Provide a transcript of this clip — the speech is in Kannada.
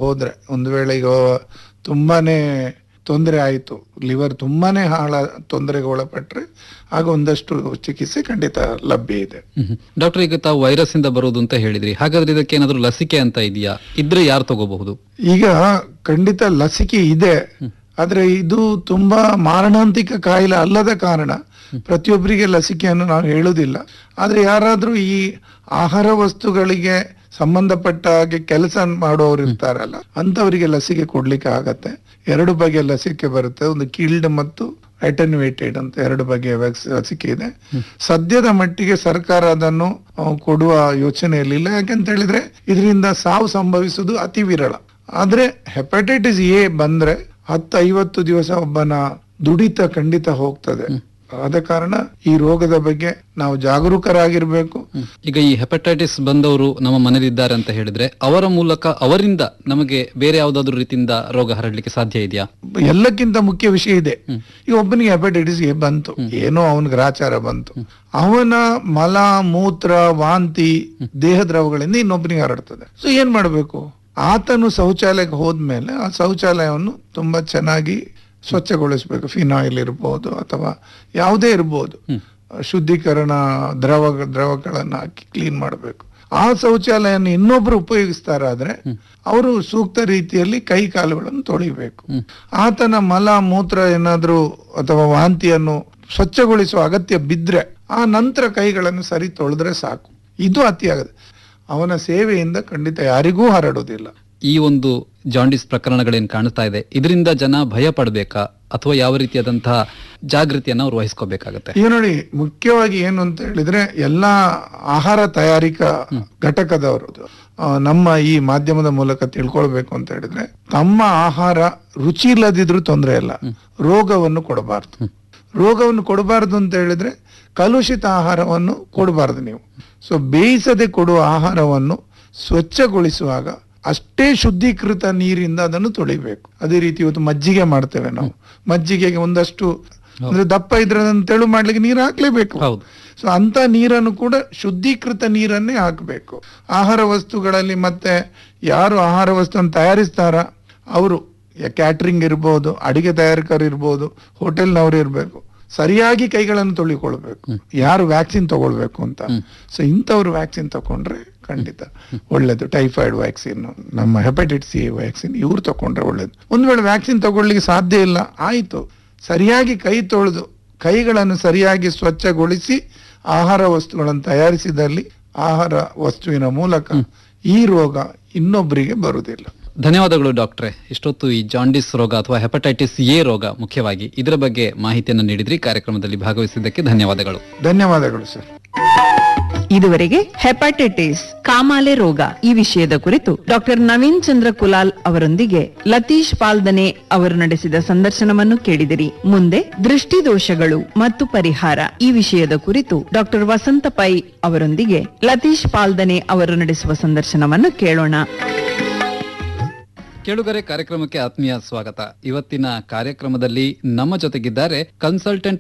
ಹೋದ್ರೆ ಒಂದು ವೇಳೆ ಈಗ ತುಂಬಾನೇ ತೊಂದರೆ ಆಯಿತು ಲಿವರ್ ತುಂಬಾನೇ ಹಾಳ ತೊಂದರೆಗೆ ಒಳಪಟ್ರೆ ಆಗ ಒಂದಷ್ಟು ಚಿಕಿತ್ಸೆ ಖಂಡಿತ ಲಭ್ಯ ಇದೆ ಡಾಕ್ಟರ್ ಈಗ ತಾವು ವೈರಸ್ ಇಂದ ಬರೋದು ಅಂತ ಹೇಳಿದ್ರಿ ಹಾಗಾದ್ರೆ ಇದಕ್ಕೆ ಏನಾದ್ರು ಲಸಿಕೆ ಅಂತ ಇದೆಯಾ ಇದ್ರೆ ಯಾರು ತಗೋಬಹುದು ಈಗ ಖಂಡಿತ ಲಸಿಕೆ ಇದೆ ಆದ್ರೆ ಇದು ತುಂಬಾ ಮಾರಣಾಂತಿಕ ಕಾಯಿಲೆ ಅಲ್ಲದ ಕಾರಣ ಪ್ರತಿಯೊಬ್ಬರಿಗೆ ಲಸಿಕೆಯನ್ನು ನಾವು ಹೇಳುವುದಿಲ್ಲ ಆದ್ರೆ ಯಾರಾದ್ರೂ ಈ ಆಹಾರ ವಸ್ತುಗಳಿಗೆ ಸಂಬಂಧಪಟ್ಟ ಹಾಗೆ ಕೆಲಸ ಮಾಡುವವರು ಇರ್ತಾರಲ್ಲ ಅಂತವರಿಗೆ ಲಸಿಕೆ ಕೊಡ್ಲಿಕ್ಕೆ ಆಗತ್ತೆ ಎರಡು ಬಗೆಯ ಲಸಿಕೆ ಬರುತ್ತೆ ಒಂದು ಕೀಲ್ಡ್ ಮತ್ತು ಅಟೆನ್ಯೂಟೆಡ್ ಅಂತ ಎರಡು ಬಗೆಯ ವ್ಯಾಕ್ಸ್ ಲಸಿಕೆ ಇದೆ ಸದ್ಯದ ಮಟ್ಟಿಗೆ ಸರ್ಕಾರ ಅದನ್ನು ಆ, ಕೊಡುವ ಯೋಚನೆಯಲ್ಲಿಲ್ಲ ಯಾಕಂತ ಹೇಳಿದ್ರೆ ಇದರಿಂದ ಸಾವು ಸಂಭವಿಸುವುದು ಅತಿ ವಿರಳ ಆದ್ರೆ ಹೆಪಟೈಟಿಸ್ ಎ ಬಂದ್ರೆ ಹತ್ತು ಐವತ್ತು ದಿವಸ ಒಬ್ಬನ ದುಡಿತ ಖಂಡಿತ ಹೋಗ್ತದೆ ಆದ ಕಾರಣ ಈ ರೋಗದ ಬಗ್ಗೆ ನಾವು ಜಾಗರೂಕರಾಗಿರ್ಬೇಕು ಈಗ ಈ ಹೆಪಟೈಟಿಸ್ ಬಂದವರು ನಮ್ಮ ಮನೇಲಿದ್ದಾರೆ ಅಂತ ಹೇಳಿದ್ರೆ ಅವರ ಮೂಲಕ ಅವರಿಂದ ನಮಗೆ ಬೇರೆ ಯಾವ್ದಾದ್ರು ರೀತಿಯಿಂದ ರೋಗ ಹರಡ್ಲಿಕ್ಕೆ ಸಾಧ್ಯ ಇದೆಯಾ ಎಲ್ಲಕ್ಕಿಂತ ಮುಖ್ಯ ವಿಷಯ ಇದೆ ಈಗ ಒಬ್ಬನಿಗೆ ಹೆಪಟೈಟಿಸ್ ಎ ಬಂತು ಏನೋ ಅವನಿಗೆ ಗ್ರಾಚಾರ ಬಂತು ಅವನ ಮಲ ಮೂತ್ರ ವಾಂತಿ ದೇಹ ದ್ರವಗಳಿಂದ ಇನ್ನೊಬ್ಬನಿಗೆ ಹರಡ್ತದೆ ಸೊ ಏನ್ ಮಾಡ್ಬೇಕು ಆತನು ಶೌಚಾಲಯಕ್ಕೆ ಹೋದ್ಮೇಲೆ ಆ ಶೌಚಾಲಯವನ್ನು ತುಂಬಾ ಚೆನ್ನಾಗಿ ಸ್ವಚ್ಛಗೊಳಿಸ್ಬೇಕು ಫಿನಾಯಿಲ್ ಇರ್ಬೋದು ಅಥವಾ ಯಾವುದೇ ಇರ್ಬೋದು ಶುದ್ಧೀಕರಣ ದ್ರವ ದ್ರವಗಳನ್ನು ಹಾಕಿ ಕ್ಲೀನ್ ಮಾಡಬೇಕು ಆ ಶೌಚಾಲಯನ ಇನ್ನೊಬ್ರು ಉಪಯೋಗಿಸ್ತಾರಾದ್ರೆ ಅವರು ಸೂಕ್ತ ರೀತಿಯಲ್ಲಿ ಕೈ ಕಾಲುಗಳನ್ನು ತೊಳಿಬೇಕು ಆತನ ಮಲ ಮೂತ್ರ ಏನಾದ್ರೂ ಅಥವಾ ವಾಂತಿಯನ್ನು ಸ್ವಚ್ಛಗೊಳಿಸುವ ಅಗತ್ಯ ಬಿದ್ರೆ ಆ ನಂತರ ಕೈಗಳನ್ನು ಸರಿ ತೊಳೆದ್ರೆ ಸಾಕು ಇದು ಅತಿ ಆಗದು ಅವನ ಸೇವೆಯಿಂದ ಖಂಡಿತ ಯಾರಿಗೂ ಹರಡುವುದಿಲ್ಲ ಈ ಒಂದು ಜಾಂಡಿಸ್ ಪ್ರಕರಣಗಳೇನ್ ಕಾಣ್ತಾ ಇದೆ ಇದರಿಂದ ಜನ ಭಯ ಪಡ್ಬೇಕಾ ಅಥವಾ ಯಾವ ರೀತಿಯಾದಂತಹ ಜಾಗೃತಿಯನ್ನ ಅವ್ರು ವಹಿಸ್ಕೋಬೇಕಾಗತ್ತೆ ಈಗ ನೋಡಿ ಮುಖ್ಯವಾಗಿ ಏನು ಅಂತ ಹೇಳಿದ್ರೆ ಎಲ್ಲಾ ಆಹಾರ ತಯಾರಿಕಾ ಘಟಕದವರು ಆ, ನಮ್ಮ ಈ ಮಾಧ್ಯಮದ ಮೂಲಕ ತಿಳ್ಕೊಳ್ಬೇಕು ಅಂತ ಹೇಳಿದ್ರೆ ತಮ್ಮ ಆಹಾರ ರುಚಿ ಇಲ್ಲದಿದ್ರೂ ತೊಂದರೆ ಇಲ್ಲ ರೋಗವನ್ನು ಕೊಡಬಾರ್ದು ರೋಗವನ್ನು ಕೊಡಬಾರ್ದು ಅಂತ ಹೇಳಿದ್ರೆ ಕಲುಷಿತ ಆಹಾರವನ್ನು ಕೊಡಬಾರ್ದು ನೀವು ಸೊ ಬೇಯಿಸದೆ ಕೊಡುವ ಆಹಾರವನ್ನು ಸ್ವಚ್ಛಗೊಳಿಸುವಾಗ ಅಷ್ಟೇ ಶುದ್ಧೀಕೃತ ನೀರಿಂದ ಅದನ್ನು ತೊಳಿಬೇಕು ಅದೇ ರೀತಿ ಇವತ್ತು ಮಜ್ಜಿಗೆ ಮಾಡ್ತೇವೆ ನಾವು ಮಜ್ಜಿಗೆಗೆ ಒಂದಷ್ಟು ಅಂದ್ರೆ ದಪ್ಪ ಇದ್ರೆ ಅದನ್ನು ತೆಳು ಮಾಡ್ಲಿಕ್ಕೆ ನೀರು ಹಾಕ್ಲೇಬೇಕು ಹೌದು ಸೊ ಅಂತ ನೀರನ್ನು ಕೂಡ ಶುದ್ಧೀಕೃತ ನೀರನ್ನೇ ಹಾಕಬೇಕು ಆಹಾರ ವಸ್ತುಗಳಲ್ಲಿ ಮತ್ತೆ ಯಾರು ಆಹಾರ ವಸ್ತುವನ್ನು ತಯಾರಿಸ್ತಾರ ಅವರು ಕ್ಯಾಟ್ರಿಂಗ್ ಇರ್ಬೋದು ಅಡಿಗೆ ತಯಾರಕರು ಇರ್ಬೋದು ಹೋಟೆಲ್ನವರು ಇರಬೇಕು ಸರಿಯಾಗಿ ಕೈಗಳನ್ನು ತೊಳಿಕೊಳ್ಬೇಕು ಯಾರು ವ್ಯಾಕ್ಸಿನ್ ತಗೊಳ್ಬೇಕು ಅಂತ ಸೊ ಇಂಥವ್ರು ವ್ಯಾಕ್ಸಿನ್ ತಕೊಂಡ್ರೆ ಖಂಡಿತ ಒಳ್ಳೇದು ಟೈಫಾಯ್ಡ್ ವ್ಯಾಕ್ಸಿನ್ ನಮ್ಮ ಹೆಪಟೈಟಿಸ್ ಸಿ ವ್ಯಾಕ್ಸಿನ್ ಇವ್ರು ತಕೊಂಡ್ರೆ ಒಳ್ಳೇದು ಒಂದ್ ವೇಳೆ ವ್ಯಾಕ್ಸಿನ್ ತಗೊಳ್ಳಿಕ್ಕೆ ಸಾಧ್ಯ ಇಲ್ಲ ಆಯ್ತು ಸರಿಯಾಗಿ ಕೈ ತೊಳೆದು ಕೈಗಳನ್ನು ಸರಿಯಾಗಿ ಸ್ವಚ್ಛಗೊಳಿಸಿ ಆಹಾರ ವಸ್ತುಗಳನ್ನು ತಯಾರಿಸಿದಲ್ಲಿ ಆಹಾರ ವಸ್ತುವಿನ ಮೂಲಕ ಈ ರೋಗ ಇನ್ನೊಬ್ಬರಿಗೆ ಬರುವುದಿಲ್ಲ ಧನ್ಯವಾದಗಳು ಡಾಕ್ಟ್ರೆ ಇಷ್ಟೊತ್ತು ಈ ಜಾಂಡಿಸ್ ರೋಗ ಅಥವಾ ಹೆಪಟೈಟಿಸ್ ಎ ರೋಗ ಮುಖ್ಯವಾಗಿ ಇದರ ಬಗ್ಗೆ ಮಾಹಿತಿಯನ್ನು ನೀಡಿದ್ರಿ ಕಾರ್ಯಕ್ರಮದಲ್ಲಿ ಭಾಗವಹಿಸಿದ್ದಕ್ಕೆ ಧನ್ಯವಾದಗಳು ಧನ್ಯವಾದಗಳು ಸರ್ ಇದುವರೆಗೆ ಹೆಪಟೈಟಿಸ್ ಕಾಮಾಲೆ ರೋಗ ಈ ವಿಷಯದ ಕುರಿತು ಡಾಕ್ಟರ್ ನವೀನ್ ಚಂದ್ರ ಕುಲಾಲ್ ಅವರೊಂದಿಗೆ ಲತೀಶ್ ಪಾಲ್ದನೆ ಅವರು ನಡೆಸಿದ ಸಂದರ್ಶನವನ್ನು ಕೇಳಿದಿರಿ ಮುಂದೆ ದೃಷ್ಟಿದೋಷಗಳು ಮತ್ತು ಪರಿಹಾರ ಈ ವಿಷಯದ ಕುರಿತು ಡಾಕ್ಟರ್ ವಸಂತ ಪೈ ಅವರೊಂದಿಗೆ ಲತೀಶ್ ಪಾಲ್ದನೆ ಅವರು ನಡೆಸುವ ಸಂದರ್ಶನವನ್ನು ಕೇಳೋಣ ಕೇಳುಗರೆ ಕಾರ್ಯಕ್ರಮಕ್ಕೆ ಆತ್ಮೀಯ ಸ್ವಾಗತ ಇವತ್ತಿನ ಕಾರ್ಯಕ್ರಮದಲ್ಲಿ ನಮ್ಮ ಜೊತೆಗಿದ್ದಾರೆ ಕನ್ಸಲ್ಟೆಂಟ್